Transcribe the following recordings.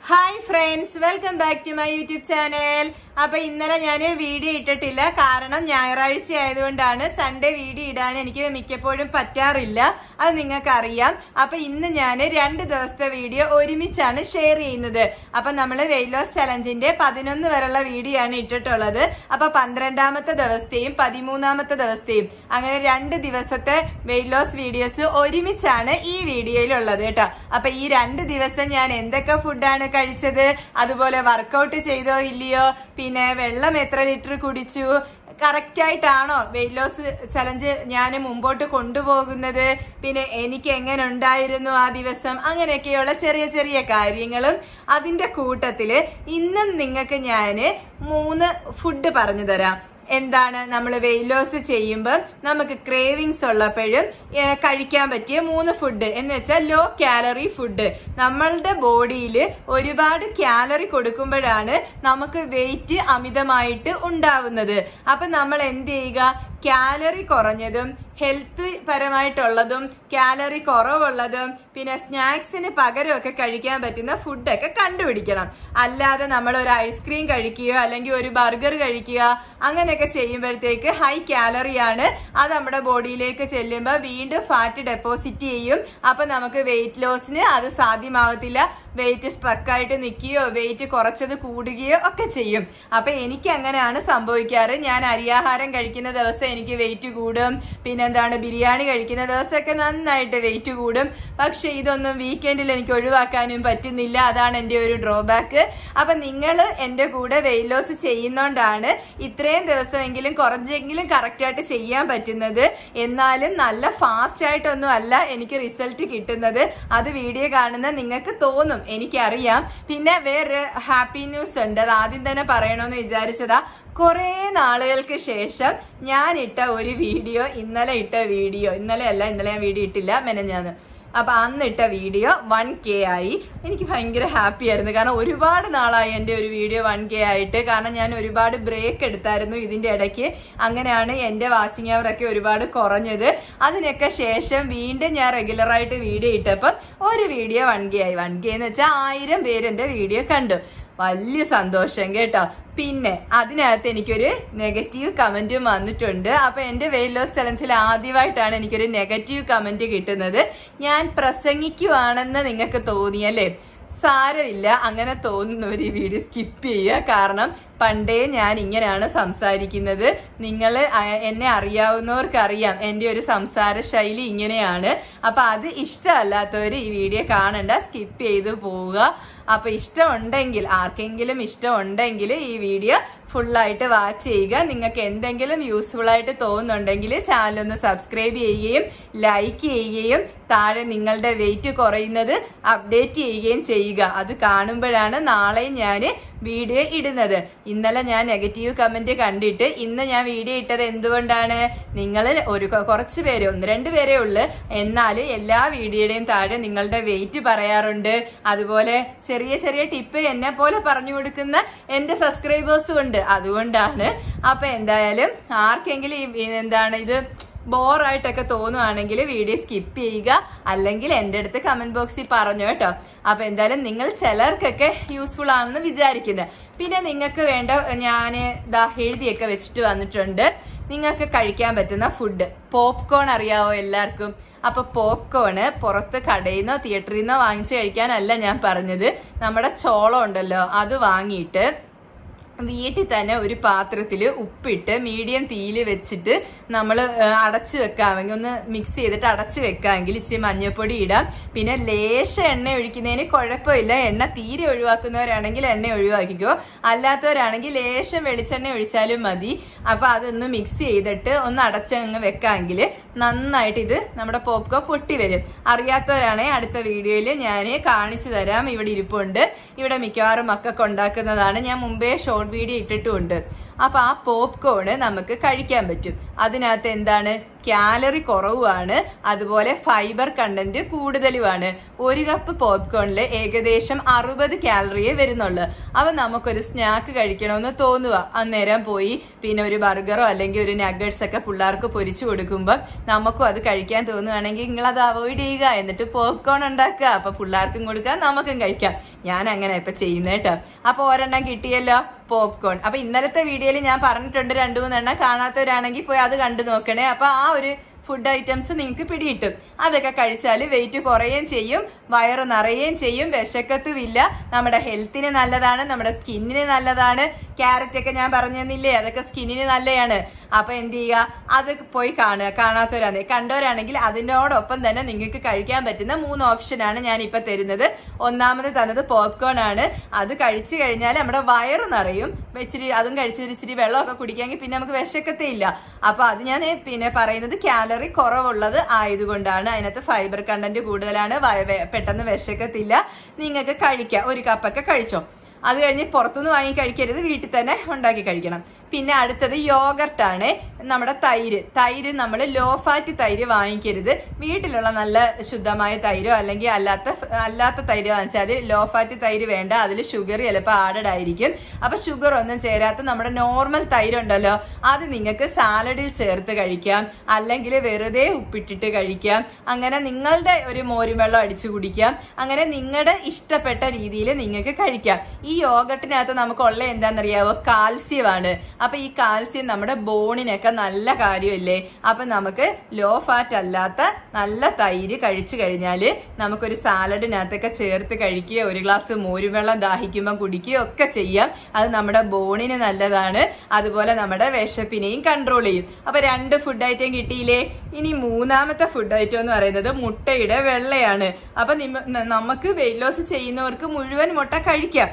hi friends welcome back to my YouTube channel അപ്പൊ ഇന്നലെ ഞാൻ വീഡിയോ ഇട്ടിട്ടില്ല കാരണം ഞായറാഴ്ച ആയതുകൊണ്ടാണ് സൺഡേ വീഡിയോ ഇടാൻ എനിക്ക് മിക്കപ്പോഴും പറ്റാറില്ല അത് നിങ്ങൾക്ക് അറിയാം അപ്പൊ ഇന്ന് ഞാൻ രണ്ട് ദിവസത്തെ വീഡിയോ ഒരുമിച്ചാണ് ഷെയർ ചെയ്യുന്നത് അപ്പൊ നമ്മൾ വെയിറ്റ് ലോസ് ചലഞ്ചിന്റെ പതിനൊന്ന് വരെയുള്ള വീഡിയോ ആണ് ഇട്ടിട്ടുള്ളത് അപ്പൊ പന്ത്രണ്ടാമത്തെ ദിവസത്തെയും പതിമൂന്നാമത്തെ ദിവസത്തെയും അങ്ങനെ രണ്ട് ദിവസത്തെ വെയിറ്റ് ലോസ് വീഡിയോസ് ഒരുമിച്ചാണ് ഈ വീഡിയോയിലുള്ളത് കേട്ടോ അപ്പൊ ഈ രണ്ട് ദിവസം ഞാൻ എന്തൊക്കെ ഫുഡാണ് കഴിച്ചത് അതുപോലെ വർക്കൗട്ട് ചെയ്തോ ഇല്ലയോ പിന്നെ വെള്ളം എത്ര ലിറ്റർ കുടിച്ചു കറക്റ്റ് ആയിട്ടാണോ വെയിറ്റ് ലോസ് ചലഞ്ച് ഞാൻ മുമ്പോട്ട് കൊണ്ടുപോകുന്നത് പിന്നെ എനിക്ക് എങ്ങനെ ഉണ്ടായിരുന്നു ആ ദിവസം അങ്ങനെയൊക്കെയുള്ള ചെറിയ ചെറിയ കാര്യങ്ങളും അതിന്റെ കൂട്ടത്തില് ഇന്നും നിങ്ങൾക്ക് ഞാന് മൂന്ന് ഫുഡ് പറഞ്ഞു തരാം എന്താണ് നമ്മൾ വെയിറ്റ് ലോസ് ചെയ്യുമ്പോൾ നമുക്ക് ക്രേവിങ്സ് ഉള്ളപ്പോഴും ഏഹ്, കഴിക്കാൻ പറ്റിയ മൂന്ന് ഫുഡ് എന്ന് വെച്ചാൽ ലോ കാലറി ഫുഡ് നമ്മളുടെ ബോഡിയിൽ ഒരുപാട് കാലറി കൊടുക്കുമ്പോഴാണ് നമുക്ക് വെയിറ്റ് അമിതമായിട്ട് ഉണ്ടാവുന്നത് അപ്പൊ നമ്മൾ എന്ത് ചെയ്യുക കാലറി കുറഞ്ഞതും ഹെൽത്ത് പരമായിട്ടുള്ളതും കാലറി കുറവുള്ളതും പിന്നെ സ്നാക്സിന് പകരമൊക്കെ കഴിക്കാൻ പറ്റുന്ന ഫുഡൊക്കെ കണ്ടുപിടിക്കണം അല്ലാതെ നമ്മൾ ഒരു ഐസ്ക്രീം കഴിക്കുക അല്ലെങ്കിൽ ഒരു ബർഗർ കഴിക്കുക അങ്ങനെയൊക്കെ ചെയ്യുമ്പോഴത്തേക്ക് ഹൈ കാലറിയാണ് അത് നമ്മുടെ ബോഡിയിലേക്ക് ചെല്ലുമ്പോൾ വീണ്ടും ഫാറ്റ് ഡെപ്പോസിറ്റ് ചെയ്യും അപ്പൊ നമുക്ക് വെയിറ്റ് ലോസിന് അത് സാധ്യമാവത്തില്ല വെയിറ്റ് സ്ട്രക്കായിട്ട് നിൽക്കുകയോ വെയിറ്റ് കുറച്ചത് കൂടുകയോ ഒക്കെ ചെയ്യും അപ്പൊ എനിക്ക് അങ്ങനെയാണ് സംഭവിക്കാറ് ഞാൻ അരിയാഹാരം കഴിക്കുന്ന ദിവസം എനിക്ക് വെയിറ്റ് കൂടും പിന്നെന്താണ് ബിരിയാണി കഴിക്കുന്ന ദിവസമൊക്കെ നന്നായിട്ട് വെയിറ്റ് കൂടും പക്ഷെ ഇതൊന്നും വീക്കെൻഡിൽ എനിക്ക് ഒഴിവാക്കാനും പറ്റുന്നില്ല അതാണ് എൻ്റെ ഒരു ഡ്രോബാക്ക് അപ്പൊ നിങ്ങൾ എൻ്റെ കൂടെ വെയിറ്റ് ലോസ് ചെയ്യുന്നോണ്ടാണ് ഇത്രയും ദിവസമെങ്കിലും കുറച്ചെങ്കിലും കറക്റ്റായിട്ട് ചെയ്യാൻ പറ്റുന്നത് എന്നാലും നല്ല ഫാസ്റ്റ് ആയിട്ടൊന്നും അല്ല എനിക്ക് റിസൾട്ട് കിട്ടുന്നത് അത് വീഡിയോ കാണുന്ന നിങ്ങൾക്ക് തോന്നും എനിക്കറിയാം പിന്നെ വേറെ ഹാപ്പി ന്യൂസ് ഉണ്ട് അത് ആദ്യം തന്നെ പറയണമെന്ന് വിചാരിച്ചതാ കുറേ നാളുകൾക്ക് ശേഷം ഞാൻ ഇട്ട ഒരു വീഡിയോ ഇന്നലെ ഇട്ട വീഡിയോ ഇന്നലെ അല്ല ഇന്നലെ ഞാൻ വീഡിയോ ഇട്ടില്ല മെനഞ്ഞാന്ന് അപ്പൊ അന്ന് ഇട്ട വീഡിയോ വൺ കെ ആയി എനിക്ക് ഭയങ്കര ഹാപ്പി ആയിരുന്നു കാരണം ഒരുപാട് നാളായി എൻ്റെ ഒരു വീഡിയോ വൺ കെ ആയിട്ട് കാരണം ഞാൻ ഒരുപാട് ബ്രേക്ക് എടുത്തായിരുന്നു ഇതിന്റെ ഇടയ്ക്ക് അങ്ങനെയാണ് എൻ്റെ വാച്ചിങ് അവർ ഒക്കെ ഒരുപാട് കുറഞ്ഞത് അതിനൊക്കെ ശേഷം വീണ്ടും ഞാൻ റെഗുലർ ആയിട്ട് വീഡിയോ ഇട്ടപ്പം ഒരു വീഡിയോ വൺ കെ ആയി വൺ കെ എന്ന് വെച്ചാൽ ആയിരം പേര് എൻ്റെ വീഡിയോ കണ്ടു വലിയ സന്തോഷം കേട്ടോ പിന്നെ അതിനകത്ത് എനിക്കൊരു നെഗറ്റീവ് കമന്റും വന്നിട്ടുണ്ട് അപ്പൊ എന്റെ വെയിറ്റ് ലോസ് ചലഞ്ചിൽ ആദ്യമായിട്ടാണ് എനിക്കൊരു നെഗറ്റീവ് കമന്റ് കിട്ടുന്നത് ഞാൻ പ്രസംഗിക്കുവാണെന്ന് നിങ്ങൾക്ക് തോന്നിയല്ലേ സാരമില്ല അങ്ങനെ തോന്നുന്നവർ ഈ വീഡിയോ സ്കിപ്പ് ചെയ്യുക കാരണം പണ്ടേ ഞാൻ ഇങ്ങനെയാണ് സംസാരിക്കുന്നത് നിങ്ങൾ എന്നെ അറിയാവുന്നവർക്ക് അറിയാം എൻ്റെ ഒരു സംസാര ശൈലി ഇങ്ങനെയാണ് അപ്പൊ അത് ഇഷ്ടമല്ലാത്തവർ ഈ വീഡിയോ കാണണ്ട സ്കിപ്പ് ചെയ്ത് പോവുക അപ്പൊ ഇഷ്ടമുണ്ടെങ്കിൽ ആർക്കെങ്കിലും ഇഷ്ടമുണ്ടെങ്കിൽ ഈ വീഡിയോ ഫുള്ളായിട്ട് വാച്ച് ചെയ്യുക നിങ്ങൾക്ക് എന്തെങ്കിലും യൂസ്ഫുൾ ആയിട്ട് തോന്നുന്നുണ്ടെങ്കിൽ ചാനൽ ഒന്ന് സബ്സ്ക്രൈബ് ചെയ്യുകയും ലൈക്ക് ചെയ്യുകയും താഴെ നിങ്ങളുടെ വെയിറ്റ് കുറയുന്നത് അപ്ഡേറ്റ് ചെയ്യുകയും ചെയ്യുക അത് കാണുമ്പോഴാണ് നാളെ ഞാൻ വീഡിയോ ഇടുന്നത് ഇന്നലെ ഞാൻ നെഗറ്റീവ് കമന്റ് കണ്ടിട്ട് ഇന്ന് ഞാൻ വീഡിയോ ഇട്ടത് എന്തുകൊണ്ടാണ് നിങ്ങൾ ഒരു കൊ- കുറച്ച് പേര് ഒന്ന് രണ്ട് പേരേ ഉള്ളു എന്നാലും എല്ലാ വീഡിയോയുടെയും താഴെ നിങ്ങളുടെ വെയിറ്റ് പറയാറുണ്ട് അതുപോലെ ചെറിയ ചെറിയ ടിപ്പ് എന്നെ പോലെ പറഞ്ഞു കൊടുക്കുന്ന എന്റെ സബ്സ്ക്രൈബേഴ്സും ഉണ്ട് അതുകൊണ്ടാണ് അപ്പൊ എന്തായാലും ആർക്കെങ്കിലും ഈ- ഈ എന്താണ് ഇത് ബോറായിട്ടൊക്കെ തോന്നുവാണെങ്കിൽ വീഡിയോ സ്കിപ്പ് ചെയ്യുക അല്ലെങ്കിൽ എൻ്റെ അടുത്ത് കമന്റ് ബോക്സിൽ പറഞ്ഞു കേട്ടോ അപ്പൊ എന്തായാലും നിങ്ങൾ ചിലർക്കൊക്കെ യൂസ്ഫുൾ ആണെന്ന് വിചാരിക്കുന്നത് പിന്നെ നിങ്ങൾക്ക് വേണ്ട ഞാൻ ദാ എഴുതിയൊക്കെ വെച്ചിട്ട് വന്നിട്ടുണ്ട് നിങ്ങൾക്ക് കഴിക്കാൻ പറ്റുന്ന ഫുഡ് പോപ്കോൺ അറിയാവോ എല്ലാവർക്കും അപ്പൊ പോപ്കോണ് പുറത്ത് കടയിൽ നിന്നോ തിയേറ്ററിൽ നിന്നോ വാങ്ങിച്ച് കഴിക്കാനല്ല ഞാൻ പറഞ്ഞത് നമ്മുടെ ചോളം ഉണ്ടല്ലോ അത് വാങ്ങിയിട്ട് വീട്ടിൽ തന്നെ ഒരു പാത്രത്തിൽ ഉപ്പിട്ട് മീഡിയം തീയിൽ വെച്ചിട്ട് നമ്മൾ അടച്ചു വെക്കാമെങ്കിൽ ഒന്ന് മിക്സ് ചെയ്തിട്ട് അടച്ചു വെക്കാമെങ്കിൽ ഇച്ചിരി മഞ്ഞൾപ്പൊടി ഇടാം പിന്നെ ലേശ എണ്ണ ഒഴിക്കുന്നതിന് കുഴപ്പമില്ല എണ്ണ തീരെ ഒഴിവാക്കുന്നവരാണെങ്കിൽ എണ്ണ ഒഴിവാക്കിക്കോ അല്ലാത്തവരാണെങ്കിൽ ലേശം വെളിച്ചെണ്ണ ഒഴിച്ചാലും മതി അപ്പൊ അതൊന്ന് മിക്സ് ചെയ്തിട്ട് ഒന്ന് അടച്ചങ്ങ് വെക്കാമെങ്കിൽ നന്നായിട്ട് ഇത് നമ്മുടെ പോപ്കോ പൊട്ടി വരും അറിയാത്തവരാണെങ്കിൽ അടുത്ത വീഡിയോയിൽ ഞാൻ കാണിച്ചു തരാം ഇവിടെ ഇരിപ്പുണ്ട് ഇവിടെ മിക്കവാറും മക്കൾക്ക് ഉണ്ടാക്കുന്നതാണ് ഞാൻ മുമ്പേ ഷോർട്ട് ഷോർട്ട് വീഡിയോ ഇട്ടിട്ടുമുണ്ട് അപ്പൊ ആ പോപ്കോൺ നമുക്ക് കഴിക്കാൻ പറ്റും അതിനകത്ത് എന്താണ് കാലറി കുറവുമാണ് അതുപോലെ ഫൈബർ കണ്ടന്റ് കൂടുതലുമാണ് ഒരു കപ്പ് പോപ്കോണിൽ ഏകദേശം അറുപത് കാലറിയേ വരുന്നുള്ളൂ അപ്പൊ നമുക്കൊരു സ്നാക്ക് കഴിക്കണമെന്ന് തോന്നുക അന്നേരം പോയി പിന്നെ ഒരു ബർഗറോ അല്ലെങ്കിൽ ഒരു നഗറ്റ്സ് ഒക്കെ പിള്ളേർക്ക് പൊരിച്ചു കൊടുക്കുമ്പോൾ നമുക്കും അത് കഴിക്കാൻ തോന്നുകയാണെങ്കിൽ നിങ്ങൾ അത് അവോയ്ഡ് ചെയ്യുക എന്നിട്ട് പോപ്കോൺ ഉണ്ടാക്കുക അപ്പൊ പിള്ളേർക്കും കൊടുക്കാം നമുക്കും കഴിക്കാം ഞാൻ അങ്ങനെ ഇപ്പൊ ചെയ്യുന്നത് കേട്ടോ അപ്പൊ ഒരെണ്ണം കിട്ടിയല്ലോ പോപ്കോൺ അപ്പൊ ഇന്നലത്തെ വീഡിയോയിൽ ഞാൻ പറഞ്ഞിട്ടുണ്ട് രണ്ടു മൂന്നെണ്ണം കാണാത്തവരാണെങ്കിൽ പോയി അത് കണ്ടു നോക്കണേ അപ്പൊ ആ ഒരു ഫുഡ് ഐറ്റംസ് നിങ്ങൾക്ക് പിടികിട്ടും അതൊക്കെ കഴിച്ചാൽ വെയിറ്റ് കുറയുകയും ചെയ്യും വയറ് നിറയുകയും ചെയ്യും വിശക്കത്തുമില്ല നമ്മുടെ ഹെൽത്തിന് നല്ലതാണ് നമ്മുടെ സ്കിന്നിന് നല്ലതാണ് ക്യാരറ്റ് ഒക്കെ ഞാൻ പറഞ്ഞു തന്നില്ലേ അതൊക്കെ സ്കിന്നിന് നല്ലതാണ് അപ്പൊ എന്ത് ചെയ്യുക അത് പോയി കാണുക കാണാത്തവരാണ് കണ്ടവരാണെങ്കിൽ അതിനോടൊപ്പം തന്നെ നിങ്ങൾക്ക് കഴിക്കാൻ പറ്റുന്ന മൂന്ന് ഓപ്ഷനാണ് ഞാൻ ഇപ്പൊ തരുന്നത് ഒന്നാമത് തന്നത് പോപ്കോൺ ആണ് അത് കഴിച്ചു കഴിഞ്ഞാൽ നമ്മുടെ വയറ് നിറയും ഇച്ചിരി അതും കഴിച്ചിട്ട് ഇച്ചിരി വെള്ളമൊക്കെ കുടിക്കാമെങ്കിൽ പിന്നെ നമുക്ക് വിശക്കത്തേ ഇല്ല അപ്പൊ അത് ഞാൻ പിന്നെ പറയുന്നത് കാലറി കുറവുള്ളത് ആയതുകൊണ്ടാണ് അതിനകത്ത് ഫൈബർ കണ്ടന്റ് കൂടുതലാണ് വയ- വെ- പെട്ടെന്ന് വിശക്കത്തില്ല നിങ്ങൾക്ക് കഴിക്കാം ഒരു കപ്പൊക്കെ കഴിച്ചോ അത് കഴിഞ്ഞ് പുറത്തുനിന്ന് വാങ്ങി കഴിക്കരുത് വീട്ടിൽ തന്നെ ഉണ്ടാക്കി കഴിക്കണം പിന്നെ അടുത്തത് യോഗർട്ട് ആണ് നമ്മുടെ തൈര് തൈര് നമ്മൾ ലോ ഫാറ്റ് തൈര് വാങ്ങിക്കരുത് വീട്ടിലുള്ള നല്ല ശുദ്ധമായ തൈരോ അല്ലെങ്കിൽ അല്ലാത്ത അല്ലാത്ത തൈര് വാങ്ങിച്ചാൽ ലോ ഫാറ്റ് തൈര് വേണ്ട അതിൽ ഷുഗർ ചിലപ്പോൾ ആഡഡ് ആയിരിക്കും അപ്പൊ ഷുഗർ ഒന്നും ചേരാത്ത നമ്മുടെ നോർമൽ തൈര് ഉണ്ടല്ലോ അത് നിങ്ങൾക്ക് സാലഡിൽ ചേർത്ത് കഴിക്കാം അല്ലെങ്കിൽ വെറുതെ ഉപ്പിട്ടിട്ട് കഴിക്കാം അങ്ങനെ നിങ്ങളുടെ ഒരു മോരും വെള്ളം അടിച്ചു കുടിക്കാം അങ്ങനെ നിങ്ങളുടെ ഇഷ്ടപ്പെട്ട രീതിയിൽ നിങ്ങൾക്ക് കഴിക്കാം ഈ യോഗട്ടിനകത്ത് നമുക്കുള്ള എന്താണെന്നറിയാവോ കാൽസ്യമാണ് അപ്പൊ ഈ കാൽസ്യം നമ്മുടെ ബോണിനൊക്കെ നല്ല കാര്യമല്ലേ അപ്പൊ നമുക്ക് ലോ ഫാറ്റ് അല്ലാത്ത നല്ല തൈര് കഴിച്ചു കഴിഞ്ഞാല് നമുക്കൊരു സാലഡിനകത്തൊക്കെ ചേർത്ത് കഴിക്കുകയോ ഒരു ഗ്ലാസ് മോരുവെള്ളം ദാഹിക്കുമ്പോൾ കുടിക്കുകയോ ഒക്കെ ചെയ്യാം അത് നമ്മുടെ ബോണിന് നല്ലതാണ് അതുപോലെ നമ്മുടെ വിശപ്പിനെയും കൺട്രോൾ ചെയ്യും അപ്പൊ രണ്ട് ഫുഡ് ഐറ്റം കിട്ടിയില്ലേ ഇനി മൂന്നാമത്തെ ഫുഡ് ഐറ്റം എന്ന് പറയുന്നത് മുട്ടയുടെ വെള്ളയാണ് അപ്പൊ നിമ- ന- നമുക്ക് വെയിറ്റ് ലോസ് ചെയ്യുന്നവർക്ക് മുഴുവൻ മുട്ട കഴിക്കാം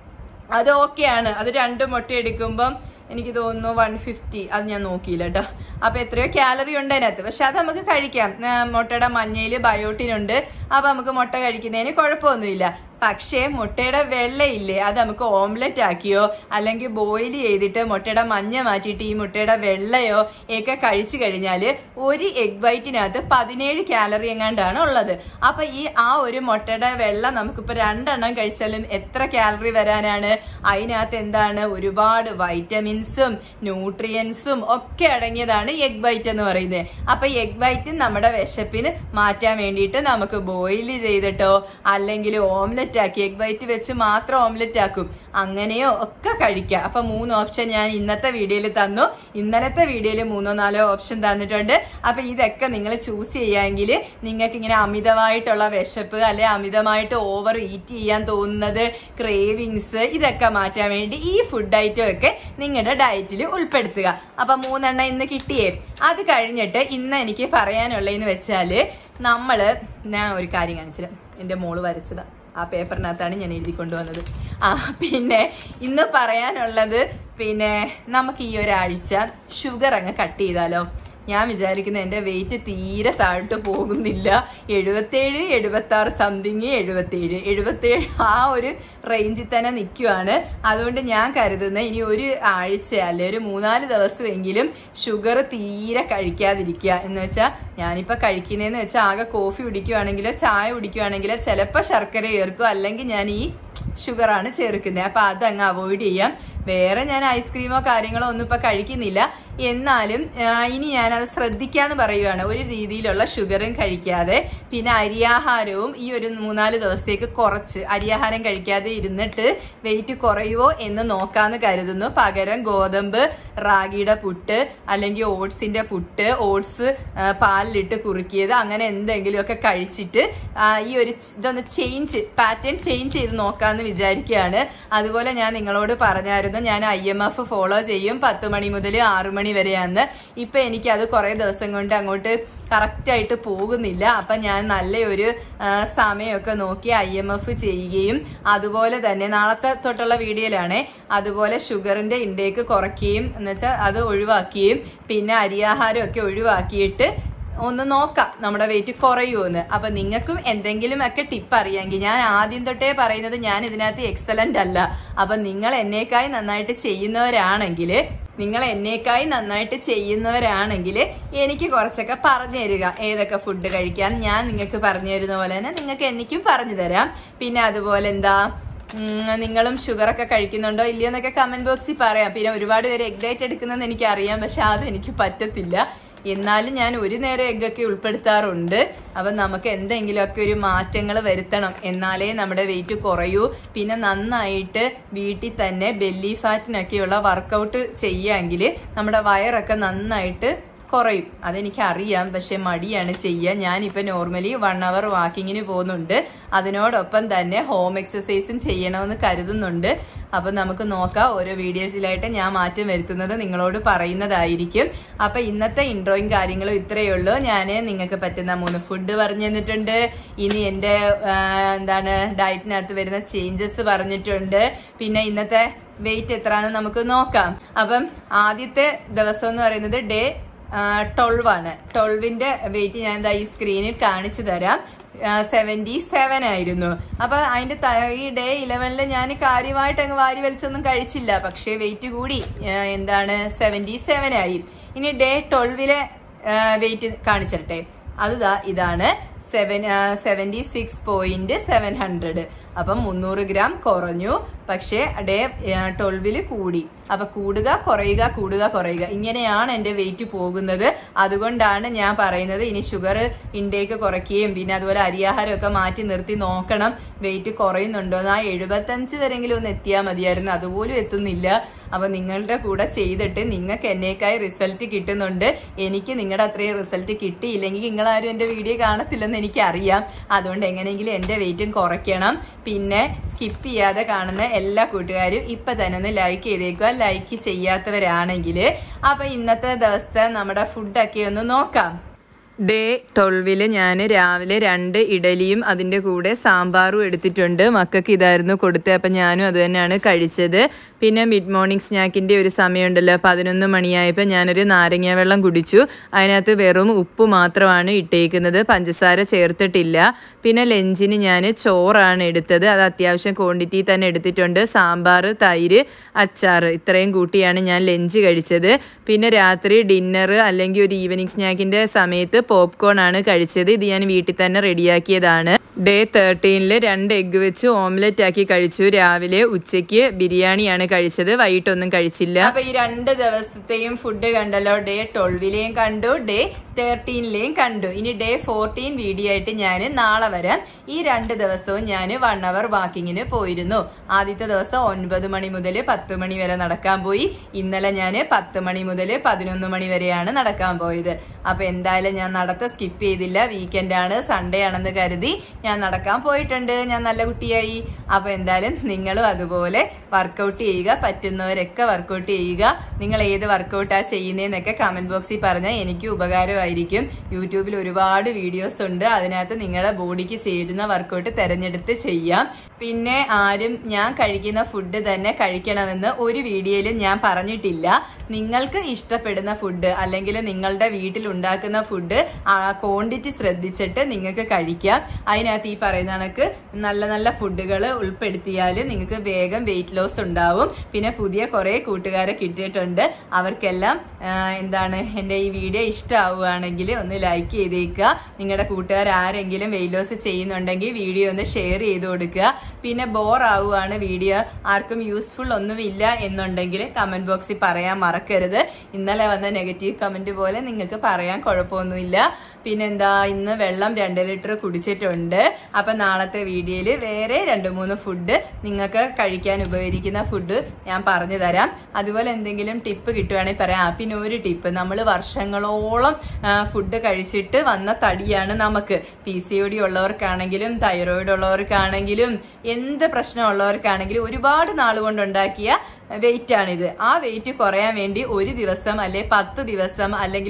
അത് ഓക്കെയാണ് അത് രണ്ട് മുട്ട എടുക്കുമ്പം എനിക്ക് തോന്നുന്നു വൺ ഫിഫ്റ്റി അത് ഞാൻ നോക്കിയില്ല കേട്ടോ അപ്പൊ എത്രയോ കാലറി ഉണ്ട് അതിനകത്ത് പക്ഷെ അത് നമുക്ക് കഴിക്കാം ആ, മുട്ടയുടെ മഞ്ഞയിൽ ബയോട്ടിൻ ഉണ്ട് അപ്പൊ നമുക്ക് മുട്ട കഴിക്കുന്നതിന് കുഴപ്പമൊന്നുമില്ല പക്ഷേ മുട്ടയുടെ വെള്ളയില്ലേ അത് നമുക്ക് ഓംലെറ്റ് ആക്കിയോ അല്ലെങ്കിൽ ബോയിൽ ചെയ്തിട്ട് മുട്ടയുടെ മഞ്ഞ മാറ്റിയിട്ട് ഈ മുട്ടയുടെ വെള്ളയോ ഒക്കെ കഴിച്ചു കഴിഞ്ഞാൽ ഒരു എഗ് വൈറ്റിനകത്ത് പതിനേഴ് കാലറി എങ്ങാണ്ടാണ് ഉള്ളത് അപ്പൊ ഈ ആ ഒരു മുട്ടയുടെ വെള്ള നമുക്കിപ്പോ രണ്ടെണ്ണം കഴിച്ചാലും എത്ര കാലറി വരാനാണ് അതിനകത്ത് എന്താണ് ഒരുപാട് വൈറ്റമിൻസും ന്യൂട്രിയൻസും ഒക്കെ അടങ്ങിയതാണ് എഗ് വൈറ്റ് എന്ന് പറയുന്നത് അപ്പൊ എഗ് വൈറ്റ് നമ്മുടെ വിശപ്പിന് മാറ്റാൻ വേണ്ടിയിട്ട് നമുക്ക് ബോയിൽ ചെയ്തിട്ടോ അല്ലെങ്കിൽ ഓംലെറ്റ് ആക്കി എഗ് വൈറ്റ് വെച്ച് മാത്രം ഓംലെറ്റ് ആക്കും അങ്ങനെയോ ഒക്കെ കഴിക്കാം അപ്പൊ മൂന്ന് ഓപ്ഷൻ ഞാൻ ഇന്നത്തെ വീഡിയോയിൽ തന്നു ഇന്നലത്തെ വീഡിയോയിൽ മൂന്നോ നാലോ ഓപ്ഷൻ തന്നിട്ടുണ്ട് അപ്പൊ ഇതൊക്കെ നിങ്ങൾ ചൂസ് ചെയ്യാമെങ്കിൽ നിങ്ങൾക്ക് ഇങ്ങനെ അമിതമായിട്ടുള്ള വിശപ്പ് അല്ലെ അമിതമായിട്ട് ഓവർ ഈറ്റ് ചെയ്യാൻ തോന്നുന്നത് ക്രേവിങ്സ് ഇതൊക്കെ മാറ്റാൻ വേണ്ടി ഈ ഫുഡ് ഐറ്റം ഒക്കെ നിങ്ങളുടെ ഡയറ്റിൽ ഉൾപ്പെടുത്തുക അപ്പൊ മൂന്നെണ്ണം ഇന്ന് കിട്ടിയേ അത് കഴിഞ്ഞിട്ട് ഇന്ന് എനിക്ക് പറയാനുള്ളതെന്ന് വെച്ചാല് നമ്മള് ഞാൻ ഒരു കാര്യം കാണിച്ചില്ല എന്റെ മോള് വരച്ചതാ ആ പേപ്പറിനകത്താണ് ഞാൻ എഴുതി കൊണ്ടുവന്നത് ആ പിന്നെ ഇന്ന് പറയാനുള്ളത് പിന്നെ നമുക്ക് ഈ ഒരാഴ്ച ഷുഗർ അങ്ങ് കട്ട് ചെയ്താലോ ഞാൻ വിചാരിക്കുന്ന എൻ്റെ വെയിറ്റ് തീരെ താഴോട്ട് പോകുന്നില്ല എഴുപത്തേഴ് എഴുപത്തി ആറ് സംതിങ് എഴുപത്തേഴ് എഴുപത്തേഴ് ആ ഒരു റേഞ്ചിൽ തന്നെ നിൽക്കുവാണ് അതുകൊണ്ട് ഞാൻ കരുതുന്ന ഇനി ഒരു ആഴ്ച അല്ലെ ഒരു മൂന്നാല് ദിവസമെങ്കിലും ഷുഗർ തീരെ കഴിക്കാതിരിക്കുക എന്ന് വെച്ചാൽ ഞാനിപ്പോൾ കഴിക്കുന്നതെന്ന് വെച്ചാൽ ആകെ കോഫി കുടിക്കുവാണെങ്കിലോ ചായ കുടിക്കുവാണെങ്കിലോ ചിലപ്പോൾ ശർക്കര ചേർക്കും അല്ലെങ്കിൽ ഞാൻ ഈ ഷുഗറാണ് ചേർക്കുന്നത് അപ്പൊ അതങ്ങ് അവോയ്ഡ് ചെയ്യാം വേറെ ഞാൻ ഐസ്ക്രീമോ കാര്യങ്ങളോ ഒന്നും ഇപ്പൊ കഴിക്കുന്നില്ല എന്നാലും ആ, ഇനി ഞാൻ അത് ശ്രദ്ധിക്കാന്ന് പറയുകയാണ് ഒരു രീതിയിലുള്ള ഷുഗറും കഴിക്കാതെ പിന്നെ അരിയാഹാരവും ഈ ഒരു മൂന്നാല് ദിവസത്തേക്ക് കുറച്ച് അരിയാഹാരം കഴിക്കാതെ ഇരുന്നിട്ട് വെയിറ്റ് കുറയുമോ എന്ന് നോക്കാന്ന് കരുതുന്നു പകരം ഗോതമ്പ് റാഗിയുടെ പുട്ട് അല്ലെങ്കിൽ ഓട്സിന്റെ പുട്ട് ഓട്സ് പാലിലിട്ട് കുറുക്കിയത് അങ്ങനെ എന്തെങ്കിലുമൊക്കെ കഴിച്ചിട്ട് ആ, ഈ ഒരു ച്- ഇതൊന്ന് ചേഞ്ച് പാറ്റേൺ ചേഞ്ച് ചെയ്ത് നോക്കാന്ന് വിചാരിക്കുകയാണ് അതുപോലെ ഞാൻ നിങ്ങളോട് പറഞ്ഞായിരുന്നു ഞാൻ ഐ എം എഫ് ഫോളോ ചെയ്യും പത്ത് മണി മുതൽ ആറു മണി വരെയാന്ന് ഇപ്പൊ എനിക്ക് അത് കുറെ ദിവസം കൊണ്ട് അങ്ങോട്ട് കറക്റ്റ് ആയിട്ട് പോകുന്നില്ല അപ്പൊ ഞാൻ നല്ലൊരു ആ, സമയമൊക്കെ നോക്കി ഐ എം എഫ് ചെയ്യുകയും അതുപോലെ തന്നെ നാളത്തെ തൊട്ടുള്ള വീഡിയോയിലാണേ അതുപോലെ ഷുഗറിന്റെ ഇൻടേക്ക് കുറയ്ക്കുകയും എന്ന് വെച്ചാൽ അത് ഒഴിവാക്കുകയും പിന്നെ അരിയാഹാരം ഒക്കെ ഒഴിവാക്കിയിട്ട് ഒന്ന് നോക്കാം നമ്മുടെ വെയിറ്റ് കുറയുമെന്ന് അപ്പൊ നിങ്ങൾക്കും എന്തെങ്കിലും ഒക്കെ ടിപ്പ് അറിയാമെങ്കിൽ ഞാൻ ആദ്യം തൊട്ടേ പറയുന്നത് ഞാൻ ഇതിനകത്ത് എക്സലന്റ് അല്ല അപ്പൊ നിങ്ങൾ എന്നേക്കായി നന്നായിട്ട് ചെയ്യുന്നവരാണെങ്കിൽ നിങ്ങൾ എന്നേക്കായി നന്നായിട്ട് ചെയ്യുന്നവരാണെങ്കിൽ എനിക്ക് കുറച്ചൊക്കെ പറഞ്ഞു തരിക ഏതൊക്കെ ഫുഡ് കഴിക്കാൻ ഞാൻ നിങ്ങൾക്ക് പറഞ്ഞു തരുന്ന പോലെ തന്നെ നിങ്ങൾക്ക് എനിക്കും പറഞ്ഞു തരാം പിന്നെ അതുപോലെ എന്താ ഉം, നിങ്ങളും ഷുഗർ ഒക്കെ കഴിക്കുന്നുണ്ടോ ഇല്ലയോ എന്നൊക്കെ കമന്റ് ബോക്സിൽ പറയാം പിന്നെ ഒരുപാട് പേര് എഗ് ഡയറ്റ് എടുക്കുന്നതെന്ന് എനിക്ക് അറിയാം പക്ഷെ അത് എനിക്ക് പറ്റത്തില്ല എന്നാലും ഞാൻ ഒരു നേരം എഗ് ഒക്കെ ഉൾപ്പെടുത്താറുണ്ട് അപ്പൊ നമുക്ക് എന്തെങ്കിലുമൊക്കെ ഒരു മാറ്റങ്ങൾ വരുത്തണം എന്നാലേ നമ്മുടെ വെയിറ്റ് കുറയൂ പിന്നെ നന്നായിട്ട് വീട്ടിൽ തന്നെ ബെല്ലി ഫാറ്റിനൊക്കെയുള്ള വർക്കൗട്ട് ചെയ്യാമെങ്കിൽ നമ്മുടെ വയറൊക്കെ നന്നായിട്ട് കുറയും അതെനിക്ക് അറിയാം പക്ഷെ മടിയാണ് ചെയ്യുക ഞാനിപ്പോ നോർമലി വൺ അവർ വാക്കിങ്ങിന് പോകുന്നുണ്ട് അതിനോടൊപ്പം തന്നെ ഹോം എക്സസൈസും ചെയ്യണമെന്ന് കരുതുന്നുണ്ട് അപ്പൊ നമുക്ക് നോക്കാം ഓരോ വീഡിയോസിലായിട്ട് ഞാൻ മാറ്റം വരുത്തുന്നത് നിങ്ങളോട് പറയുന്നതായിരിക്കും അപ്പൊ ഇന്നത്തെ ഇൻട്രോയും കാര്യങ്ങളും ഇത്രയേ ഉള്ളൂ ഞാൻ നിങ്ങൾക്ക് പറ്റുന്ന മൂന്ന് ഫുഡ് പറഞ്ഞു തന്നിട്ടുണ്ട് ഇനി എന്റെ ആ, എന്താണ് ഡയറ്റിനകത്ത് വരുന്ന ചേഞ്ചസ് പറഞ്ഞിട്ടുണ്ട് പിന്നെ ഇന്നത്തെ വെയിറ്റ് എത്രയാണെന്ന് നമുക്ക് നോക്കാം അപ്പം ആദ്യത്തെ ദിവസം എന്ന് പറയുന്നത് ഡേ ട്വൽവ് ആണ് ട്വൽവിന്റെ വെയിറ്റ് ഞാൻ ദാ ഈ സ്ക്രീനിൽ കാണിച്ചു തരാം സെവന്റി സെവൻ ആയിരുന്നു അപ്പൊ അതിന്റെ ത- ഈ ഡേ ഇലവനില് ഞാൻ കാര്യമായിട്ട് അങ്ങ് വാരി വലിച്ചൊന്നും കഴിച്ചില്ല പക്ഷേ വെയിറ്റ് കൂടി ആ, എന്താണ് സെവന്റി സെവൻ ആയി ഇനി ഡേ ട്വൽവിലെ വെയിറ്റ് കാണിച്ചിട്ടെ അത് ദാ ഇതാണ് seven seventy six point seven hundred അപ്പം മുന്നൂറ് ഗ്രാം കുറഞ്ഞു പക്ഷേ ഡേ ട്വൽവില് കൂടി അപ്പൊ കൂടുക കുറയുക കൂടുക കുറയുക ഇങ്ങനെയാണ് എന്റെ വെയിറ്റ് പോകുന്നത് അതുകൊണ്ടാണ് ഞാൻ പറയുന്നത് ഇനി ഷുഗർ ഇൻടേക്ക് കുറയ്ക്കുകയും പിന്നെ അതുപോലെ അരിയാഹാരമൊക്കെ മാറ്റി നിർത്തി നോക്കണം വെയിറ്റ് കുറയുന്നുണ്ടോ എന്ന് ആ എഴുപത്തഞ്ച് വരെങ്കിലും ഒന്ന് എത്തിയാൽ മതിയായിരുന്നു അതുപോലും എത്തുന്നില്ല അപ്പൊ നിങ്ങളുടെ കൂടെ ചെയ്തിട്ട് നിങ്ങൾക്ക് എന്നേക്കായി റിസൾട്ട് കിട്ടുന്നുണ്ട് എനിക്ക് നിങ്ങളുടെ അത്രയും റിസൾട്ട് കിട്ടിയില്ലെങ്കിൽ നിങ്ങൾ ആരും എന്റെ വീഡിയോ കാണത്തില്ലെന്ന് എനിക്ക് അറിയാം അതുകൊണ്ട് എങ്ങനെയെങ്കിലും എന്റെ വെയിറ്റും കുറയ്ക്കണം പിന്നെ സ്കിപ്പ് ചെയ്യാതെ കാണുന്ന എല്ലാ കൂട്ടുകാരും ഇപ്പൊ തന്നെ ഒന്ന് ലൈക്ക് ചെയ്തേക്കുക ലൈക്ക് ചെയ്യാത്തവരാണെങ്കിൽ അപ്പൊ ഇന്നത്തെ ദിവസത്തെ നമ്മുടെ ഫുഡൊക്കെ ഒന്ന് നോക്കാം ഡേ ട്വൽവില് ഞാൻ രാവിലെ രണ്ട് ഇഡലിയും അതിൻ്റെ കൂടെ സാമ്പാറും എടുത്തിട്ടുണ്ട് മക്കൾക്ക് ഇതായിരുന്നു കൊടുത്തത് അപ്പം ഞാനും അത് തന്നെയാണ് കഴിച്ചത് പിന്നെ മിഡ് മോർണിംഗ് സ്നാക്കിൻ്റെ ഒരു സമയമുണ്ടല്ലോ പതിനൊന്ന് മണിയായപ്പോൾ ഞാനൊരു നാരങ്ങ വെള്ളം കുടിച്ചു അതിനകത്ത് വെറും ഉപ്പ് മാത്രമാണ് ഇട്ടേക്കുന്നത് പഞ്ചസാര ചേർത്തിട്ടില്ല പിന്നെ ലഞ്ചിന് ഞാൻ ചോറാണ് എടുത്തത് അത് അത്യാവശ്യം ക്വാണ്ടിറ്റി തന്നെ എടുത്തിട്ടുണ്ട് സാമ്പാർ തൈര് അച്ചാർ ഇത്രയും കൂട്ടിയാണ് ഞാൻ ലഞ്ച് കഴിച്ചത് പിന്നെ രാത്രി ഡിന്നർ അല്ലെങ്കിൽ ഒരു ഈവനിങ് സ്നാക്കിൻ്റെ സമയത്ത് പോപ്കോൺ ആണ് കഴിച്ചത് ഇത് ഞാൻ വീട്ടിൽ തന്നെ റെഡിയാക്കിയതാണ് ഡേ തേർട്ടീനിൽ രണ്ട് എഗ്ഗ് വെച്ച് ഓംലെറ്റ് ആക്കി കഴിച്ചു രാവിലെ ഉച്ചയ്ക്ക് ബിരിയാണിയാണ് കഴിച്ചത് വൈകിട്ടൊന്നും കഴിച്ചില്ല അപ്പൊ ഈ രണ്ട് ദിവസത്തെയും ഫുഡ് കണ്ടല്ലോ ഡേ ട്വൽവിലെയും കണ്ടു ഡേ തേർട്ടീനിലെയും കണ്ടു ഇനി ഡേ ഫോർട്ടീൻ വീഡിയോ ആയിട്ട് ഞാൻ നാളെ വരാം ഈ രണ്ട് ദിവസവും ഞാൻ വൺ അവർ വാക്കിങ്ങിന് പോയിരുന്നു ആദ്യത്തെ ദിവസം ഒൻപത് മണി മുതൽ പത്ത് മണി വരെ നടക്കാൻ പോയി ഇന്നലെ ഞാൻ പത്ത് മണി മുതൽ പതിനൊന്ന് മണി വരെയാണ് നടക്കാൻ പോയത് അപ്പൊ എന്തായാലും ഞാൻ നടത്ത സ്കിപ്പ് ചെയ്തില്ല വീക്കെൻഡ് ആണ് സൺഡേ ആണെന്ന് കരുതി ഞാൻ നടക്കാൻ പോയിട്ടുണ്ട് ഞാൻ നല്ല കുട്ടിയായി അപ്പൊ എന്തായാലും നിങ്ങളും അതുപോലെ വർക്കൗട്ട് ചെയ്യുക പറ്റുന്നവരൊക്കെ വർക്കൗട്ട് ചെയ്യുക നിങ്ങൾ ഏത് വർക്കൗട്ടാ ചെയ്യുന്നതെന്നൊക്കെ കമന്റ് ബോക്സിൽ പറഞ്ഞാൽ എനിക്ക് ഉപകാരമായിരിക്കും യൂട്യൂബിൽ ഒരുപാട് വീഡിയോസ് ഉണ്ട് അതിനകത്ത് നിങ്ങളുടെ ബോഡിക്ക് ചേരുന്ന വർക്കൗട്ട് തെരഞ്ഞെടുത്ത് ചെയ്യാം പിന്നെ ആരും ഞാൻ കഴിക്കുന്ന ഫുഡ് തന്നെ കഴിക്കണമെന്ന് ഒരു വീഡിയോയിലും ഞാൻ പറഞ്ഞിട്ടില്ല നിങ്ങൾക്ക് ഇഷ്ടപ്പെടുന്ന ഫുഡ് അല്ലെങ്കിൽ നിങ്ങളുടെ വീട്ടിൽ ഉണ്ടാക്കുന്ന ഫുഡ് ക്വാണ്ടിറ്റി ശ്രദ്ധിച്ചിട്ട് നിങ്ങൾക്ക് കഴിക്കാം അതിനകത്ത് ഈ പറയുന്ന കണക്ക് നല്ല നല്ല ഫുഡുകൾ ഉൾപ്പെടുത്തിയാൽ നിങ്ങൾക്ക് വേഗം വെയിറ്റ് ലോസ് ഉണ്ടാവും പിന്നെ പുതിയ കുറെ കൂട്ടുകാരെ കിട്ടിയിട്ടുണ്ട് അവർക്കെല്ലാം ആ, എന്താണ് എൻ്റെ ഈ വീഡിയോ ഇഷ്ടമാവുകയാണെങ്കിൽ ഒന്ന് ലൈക്ക് ചെയ്തേക്കുക നിങ്ങളുടെ കൂട്ടുകാർ ആരെങ്കിലും വെയിറ്റ് ലോസ് ചെയ്യുന്നുണ്ടെങ്കിൽ വീഡിയോ ഒന്ന് ഷെയർ ചെയ്ത് കൊടുക്കുക പിന്നെ ബോർ ആവുകയാണ് വീഡിയോ ആർക്കും യൂസ്ഫുൾ ഒന്നുമില്ല എന്നുണ്ടെങ്കിൽ കമന്റ് ബോക്സിൽ പറയാൻ മറക്കരുത് ഇന്നലെ വന്ന നെഗറ്റീവ് കമന്റ് പോലെ നിങ്ങൾക്ക് പറയാൻ കുഴപ്പമൊന്നുമില്ല പിന്നെന്താ ഇന്ന് വെള്ളം രണ്ട് ലിറ്റർ കുടിച്ചിട്ടുണ്ട് അപ്പൊ നാളത്തെ വീഡിയോയിൽ വേറെ രണ്ട് മൂന്ന് ഫുഡ് നിങ്ങൾക്ക് കഴിക്കാൻ ഉപകരിക്കുന്ന ഫുഡ് ഞാൻ പറഞ്ഞു തരാം അതുപോലെ എന്തെങ്കിലും ടിപ്പ് കിട്ടുവാണെങ്കിൽ പറയാം ആ, പിന്നെ ഒരു ടിപ്പ് നമ്മൾ വർഷങ്ങളോളം ഫുഡ് കഴിച്ചിട്ട് വന്ന തടിയാണ് നമുക്ക് പി സി ഒ ഡി ഉള്ളവർക്കാണെങ്കിലും തൈറോയിഡ് ഉള്ളവർക്കാണെങ്കിലും എന്ത് പ്രശ്നമുള്ളവർക്കാണെങ്കിലും ഒരുപാട് നാൾ കൊണ്ടുണ്ടാക്കിയ വെയിറ്റ് ആണിത് ആ വെയിറ്റ് കുറയാൻ വേണ്ടി ഒരു ദിവസം അല്ലെ പത്ത് ദിവസം അല്ലെങ്കിൽ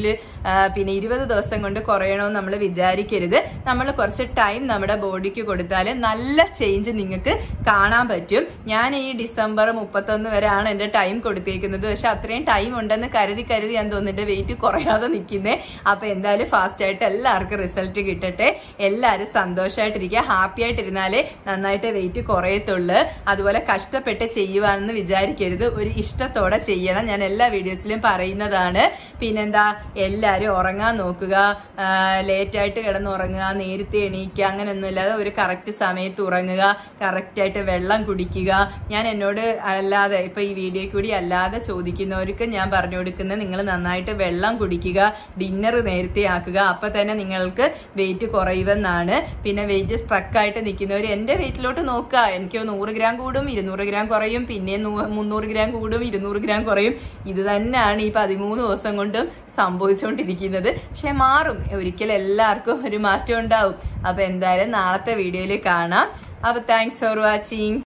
ആ, പിന്നെ ഇരുപത് ദിവസം കൊണ്ട് കുറയണമെന്ന് നമ്മൾ വിചാരിക്കരുത് നമ്മൾ കുറച്ച് ടൈം നമ്മുടെ ബോഡിക്ക് കൊടുത്താൽ നല്ല ചേഞ്ച് നിങ്ങൾക്ക് കാണാൻ പറ്റും ഞാൻ ഈ ഡിസംബർ മുപ്പത്തൊന്ന് വരെയാണ് എന്റെ ടൈം കൊടുത്തേക്കുന്നത് പക്ഷെ അത്രയും ടൈം ഉണ്ടെന്ന് കരുതി കരുതി ഞാൻ തോന്നുന്നു വെയിറ്റ് കുറയാതെ നിൽക്കുന്നേ അപ്പൊ എന്തായാലും ഫാസ്റ്റ് ആയിട്ട് എല്ലാവർക്കും റിസൾട്ട് കിട്ടട്ടെ എല്ലാവരും സന്തോഷമായിട്ടിരിക്കുക ഹാപ്പി ആയിട്ടിരുന്നാലേ നന്നായിട്ട് വെയിറ്റ് കുറയത്തുള്ളൂ അതുപോലെ കഷ്ടപ്പെട്ട് ചെയ്യുവാണെന്ന് വിചാരിക്കരുത് ഒരു ഇഷ്ടത്തോടെ ചെയ്യണം ഞാൻ എല്ലാ വീഡിയോസിലും പറയുന്നതാണ് പിന്നെന്താ എല്ലാവരും ഉറങ്ങാൻ നോക്കുക ലേറ്റ് ആയിട്ട് കിടന്ന് ഉറങ്ങുക നേരത്തെ എണീക്കുക അങ്ങനെയൊന്നും ഇല്ലാതെ ഒരു കറക്റ്റ് സമയത്ത് ഉറങ്ങുക കറക്റ്റ് ആയിട്ട് വെള്ളം കുടിക്കുക ഞാൻ എന്നോട് അല്ലാതെ ഇപ്പൊ ഈ വീഡിയോ കൂടി അല്ലാതെ ചോദിക്കുന്നവർക്ക് ഞാൻ പറഞ്ഞു കൊടുക്കുന്നത് നിങ്ങൾ നന്നായിട്ട് വെള്ളം കുടിക്കുക ഡിന്നർ നേരത്തെ ആക്കുക അപ്പൊ തന്നെ നിങ്ങൾക്ക് വെയിറ്റ് കുറയുമെന്നാണ് പിന്നെ വെയിറ്റ് സ്ട്രക്കായിട്ട് നിൽക്കുന്നവർ എന്റെ വെയിറ്റിലോട്ട് നോക്കുക എനിക്ക് നൂറ് ഗ്രാം കൂടും ഇരുന്നൂറ് ഗ്രാം കുറയും പിന്നെ നൂ- മുന്നൂറ് ഗ്രാം കൂടും ഇരുന്നൂറ് ഗ്രാം കുറയും ഇത് തന്നെയാണ് ഈ പതിമൂന്ന് ദിവസം കൊണ്ടും സംഭവിച്ചുകൊണ്ടിരിക്കുന്നത് പക്ഷെ മാറും ഒരിക്കലും എല്ലാവർക്കും ഒരു മാറ്റം ഉണ്ടാവും അപ്പൊ എന്തായാലും നാളത്തെ വീഡിയോയിൽ കാണാം അപ്പൊ താങ്ക്സ് ഫോർ വാച്ചിങ്